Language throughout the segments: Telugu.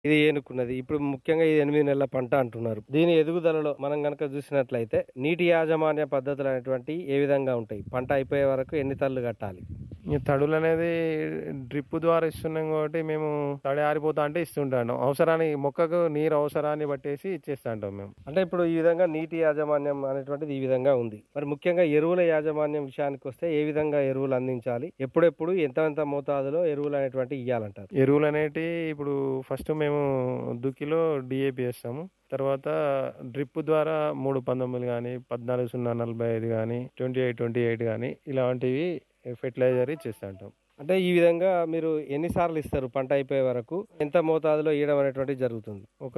ఇది ఏనుకున్నది ఇప్పుడు ముఖ్యంగా ఇది ఎనిమిది నెలల పంట అంటున్నారు దీని ఎదుగుదలలో మనం గనక చూసినట్లయితే నీటి యాజమాన్య పద్ధతులు అనేటువంటి ఏ విధంగా ఉంటాయి పంట అయిపోయే వరకు ఎన్ని తళ్ళు కట్టాలి ఈ తడులు అనేది డ్రిప్ ద్వారా ఇస్తున్నాం కాబట్టి మేము తడి ఆరిపోతా అంటే ఇస్తుంటాం అవసరానికి మొక్కకు నీరు అవసరాన్ని బట్టేసి ఇచ్చేస్తుంటాం మేము అంటే ఇప్పుడు ఈ విధంగా నీటి యాజమాన్యం అనేటువంటిది ఈ విధంగా ఉంది మరి ముఖ్యంగా ఎరువుల యాజమాన్యం విషయానికి వస్తే ఏ విధంగా ఎరువులు అందించాలి ఎప్పుడెప్పుడు ఎంత ఎంత మోతాదులో ఎరువులు అనేటువంటి ఇవ్వాలంటారు ఎరువులు అనేటి ఇప్పుడు ఫస్ట్ మేము దుక్కిలో డిఏపి వేస్తాము తర్వాత డ్రిప్ ద్వారా మూడు పంతొమ్మిది కానీ పద్నాలుగు సున్నా నలభై ఐదు కానీ ట్వంటీ ఎయిట్ ట్వంటీ ఎయిట్ కానీ ఇలాంటివి ఫెర్టిలైజర్ ఇచ్చేస్తుంటాం అంటే ఈ విధంగా మీరు ఎన్నిసార్లు ఇస్తారు పంట అయిపోయే వరకు ఎంత మోతాదులో ఇవ్వడం అనేటువంటిది జరుగుతుంది ఒక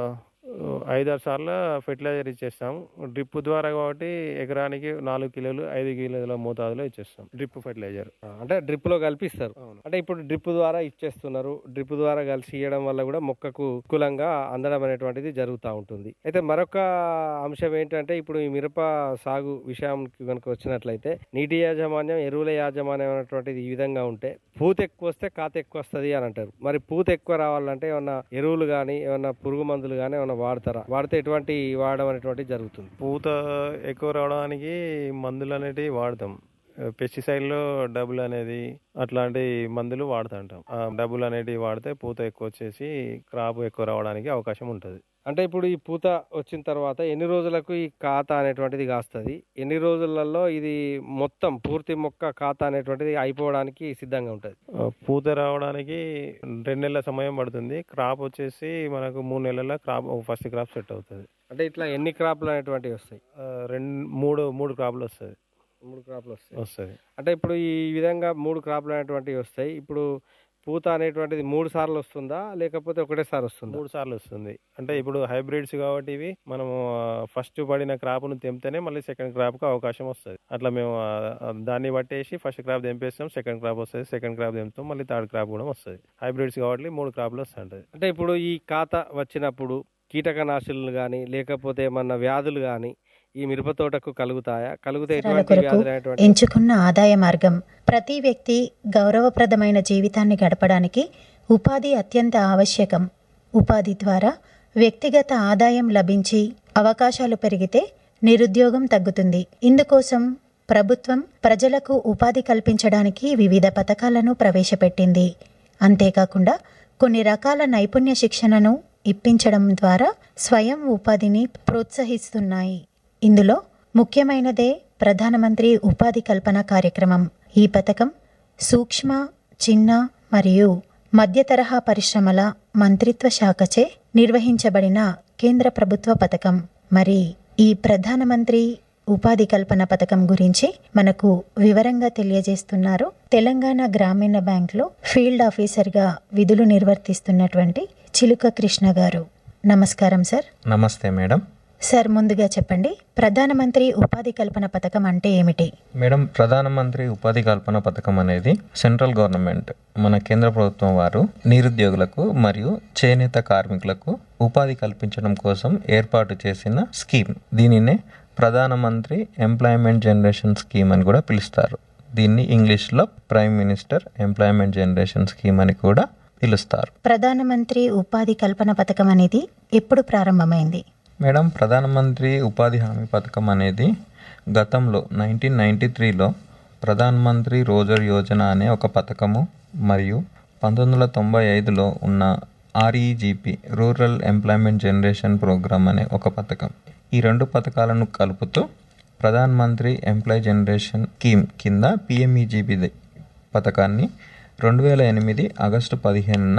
ఐదారు సార్లు ఫెర్టిలైజర్ ఇచ్చేస్తాము డ్రిప్ ద్వారా కాబట్టి ఎకరానికి నాలుగు కిలోలు ఐదు కిలోల మోతాదులో ఇచ్చేస్తాం డ్రిప్ ఫెర్టిలైజర్ ఆ, అంటే డ్రిప్ లో కలిపి ఇస్తారు అంటే ఇప్పుడు డ్రిప్ ద్వారా ఇచ్చేస్తున్నారు డ్రిప్ ద్వారా కలిసి ఇవ్వడం వల్ల కూడా మొక్కకు అనుకూలంగా అందడం అనేటువంటిది జరుగుతూ ఉంటుంది అయితే మరొక అంశం ఏంటంటే ఇప్పుడు ఈ మిరప సాగు విషయానికి కనుక వచ్చినట్లయితే నీటి యాజమాన్యం ఎరువుల యాజమాన్యం అనేటువంటిది ఈ విధంగా ఉంటే పూత ఎక్కువ వస్తే కాత ఎక్కువ వస్తుంది అని అంటారు మరి పూత ఎక్కువ రావాలంటే ఏమన్నా ఎరువులు కానీ ఏమన్నా పురుగు మందులు కానీ ఏమన్నా వాడతారా వాడితే ఎటువంటి వాడడం అనేటువంటిది జరుగుతుంది పూత ఎక్కువ రావడానికి మందులు అనేటివి వాడతాం పెస్టిసైడ్లో డబుల్ అనేది అట్లాంటి మందులు వాడుతుంటాం ఆ డబుల్ అనేటివి వాడితే పూత ఎక్కువ వచ్చేసి క్రాప్ ఎక్కువ రావడానికి అవకాశం ఉంటుంది అంటే ఇప్పుడు ఈ పూత వచ్చిన తర్వాత ఎన్ని రోజులకు ఈ ఖాతా అనేటువంటిది కాస్తుంది ఎన్ని రోజులలో ఇది మొత్తం పూర్తి మొక్క ఖాతా అనేటువంటిది అయిపోవడానికి సిద్ధంగా ఉంటుంది ఆ, పూత రావడానికి రెండు నెలల సమయం పడుతుంది క్రాప్ వచ్చేసి మనకు మూడు నెలల క్రాప్ ఫస్ట్ క్రాప్ సెట్ అవుతుంది అంటే ఇట్లా ఎన్ని క్రాప్లు అనేటువంటివి వస్తాయి ఆ, రెండు మూడు మూడు క్రాప్లు వస్తుంది మూడు క్రాప్లు వస్తాయి వస్తుంది అంటే ఇప్పుడు ఈ విధంగా మూడు క్రాప్లు అనేటువంటివి వస్తాయి ఇప్పుడు పూత అనేటువంటిది మూడు సార్లు వస్తుందా లేకపోతే ఒకటేసారి వస్తుందా మూడు సార్లు వస్తుంది అంటే ఇప్పుడు హైబ్రిడ్స్ కాబట్టి ఇవి మనము ఫస్ట్ పడిన క్రాప్ను తెంపితేనే మళ్ళీ సెకండ్ క్రాప్కి అవకాశం వస్తుంది అట్లా మేము ఆ, ఆ, దాన్ని బట్టేసి ఫస్ట్ క్రాప్ తెంపేస్తాం సెకండ్ క్రాప్ వస్తుంది సెకండ్ క్రాప్ తెంపుతాం మళ్ళీ థర్డ్ క్రాప్ కూడా వస్తుంది హైబ్రిడ్స్ కాబట్టి మూడు క్రాప్లు వస్తుంటది అంటే ఇప్పుడు ఈ ఖాతా వచ్చినప్పుడు కీటకనాశులు కానీ లేకపోతే ఏమన్నా వ్యాధులు కానీ ఈ మిరప తోటకు కలుగుతాయా కలిగితే అవసరాల ఎటువంటి కొరకు వ్యాధులు అనేటువంటి ఎంచుకున్న ఆదాయ మార్గం ప్రతి వ్యక్తి గౌరవప్రదమైన జీవితాన్ని గడపడానికి ఉపాధి అత్యంత ఆవశ్యకం ఉపాధి ద్వారా వ్యక్తిగత ఆదాయం లభించి అవకాశాలు పెరిగితే నిరుద్యోగం తగ్గుతుంది ఇందుకోసం ప్రభుత్వం ప్రజలకు ఉపాధి కల్పించడానికి వివిధ పథకాలను ప్రవేశపెట్టింది అంతేకాకుండా కొన్ని రకాల నైపుణ్య శిక్షణను ఇప్పించడం ద్వారా స్వయం ఉపాధిని ప్రోత్సహిస్తున్నాయి ఇందులో ముఖ్యమైనదే ప్రధానమంత్రి ఉపాధి కల్పన కార్యక్రమం ఈ పథకం సూక్ష్మ చిన్న మరియు మధ్య తరహా పరిశ్రమల మంత్రిత్వ శాఖచే నిర్వహించబడిన కేంద్ర ప్రభుత్వ పథకం మరి ఈ ప్రధానమంత్రి ఉపాధి కల్పన పథకం గురించి మనకు వివరంగా తెలియజేస్తున్నారు తెలంగాణ గ్రామీణ బ్యాంక్లో ఫీల్డ్ ఆఫీసర్గా విధులు నిర్వర్తిస్తున్నటువంటి చిలుక కృష్ణ గారు నమస్కారం సార్ నమస్తే మేడం సార్ ముందుగా చెప్పండి ప్రధానమంత్రి ఉపాధి కల్పన పథకం అంటే ఏమిటి మేడం ప్రధానమంత్రి ఉపాధి కల్పన పథకం అనేది సెంట్రల్ గవర్నమెంట్ మన కేంద్ర ప్రభుత్వం వారు నిరుద్యోగులకు మరియు చేనేత కార్మికులకు ఉపాధి కల్పించడం కోసం ఏర్పాటు చేసిన స్కీమ్ దీనినే ప్రధానమంత్రి ఎంప్లాయ్మెంట్ జనరేషన్ స్కీమ్ అని కూడా పిలుస్తారు దీన్ని ఇంగ్లీష్లో prime minister employment generation scheme అని కూడా పిలుస్తారు ప్రధానమంత్రి ఉపాధి కల్పన పథకం అనేది ఎప్పుడు ప్రారంభమైంది మేడం ప్రధానమంత్రి ఉపాధి హామీ పథకం అనేది గతంలో నైన్టీన్ నైంటీ త్రీలో ప్రధాన్ మంత్రి రోజర్ యోజన అనే ఒక పథకము మరియు పంతొమ్మిది వందల తొంభై ఐదులో ఉన్న REGP rural employment generation program అనే ఒక పథకం ఈ రెండు పథకాలను కలుపుతూ Pradhan Mantri employ generation scheme కింద పిఎంఈజీపీ పథకాన్ని రెండు వేల ఎనిమిది ఆగస్టు పదిహేనున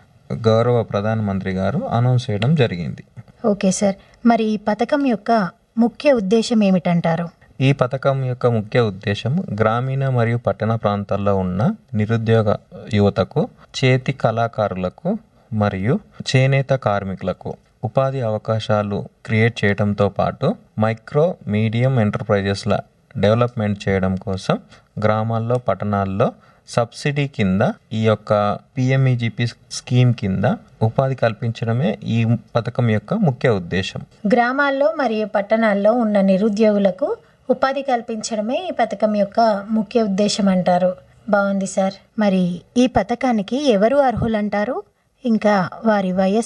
గౌరవ ప్రధానమంత్రి గారు అనౌన్స్ చేయడం జరిగింది ఓకే సార్ మరి ఈ పథకం యొక్క ముఖ్య ఉద్దేశం ఏమిటంటారు ఈ పథకం యొక్క ముఖ్య ఉద్దేశం గ్రామీణ మరియు పట్టణ ప్రాంతాల్లో ఉన్న నిరుద్యోగ యువతకు చేతి కళాకారులకు మరియు చేనేత కార్మికులకు ఉపాధి అవకాశాలు క్రియేట్ చేయడంతో పాటు మైక్రో మీడియం ఎంటర్ప్రైజెస్ల డెవలప్మెంట్ చేయడం కోసం గ్రామాల్లో పట్టణాల్లో సబ్సిడీ కింద ఈ యొక్క పిఎంఈజిపి స్కీమ్ కింద ఉపాధి కల్పించడమే ఈ పథకం యొక్క ముఖ్య ఉద్దేశం గ్రామాల్లో మరియు పట్టణాల్లో ఉన్న నిరుద్యోగులకు ఉపాధి కల్పించడమే ఈ పథకం యొక్క ముఖ్య ఉద్దేశం అంటారు బాగుంది సార్ మరి ఈ పథకానికి ఎవరు అర్హులంటారు ఇంకా వారి వయస్సు